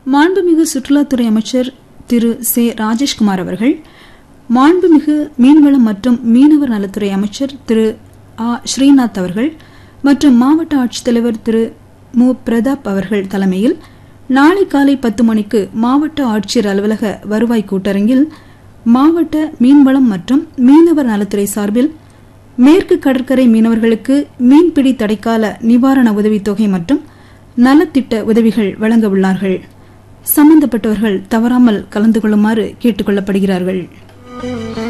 மாண்புமிகு சுற்றுலாத்துறை அமைச்சர் திரு சே ராஜேஷ்குமார் அவர்கள் மாண்புமிகு மீன்வளம் மற்றும் மீனவர் நலத்துறை அமைச்சர் திரு ஆ ஸ்ரீநாத் அவர்கள் மற்றும் மாவட்ட ஆட்சித்தலைவர் திரு மு பிரதாப் அவர்கள் தலைமையில் நாளை காலை பத்து மணிக்கு மாவட்ட ஆட்சியர் அலுவலக வருவாய் கூட்டரங்கில் மாவட்ட மீன்வளம் மற்றும் மீனவர் நலத்துறை சார்பில் மேற்கு கடற்கரை மீனவர்களுக்கு மீன்பிடி தடைக்கால நிவாரண உதவித்தொகை மற்றும் நலத்திட்ட உதவிகள் வழங்க உள்ளார்கள் சம்பந்தப்பட்டவர்கள் தவறாமல் கலந்து கொள்ளுமாறு கேட்டுக் கொள்ளப்படுகிறார்கள்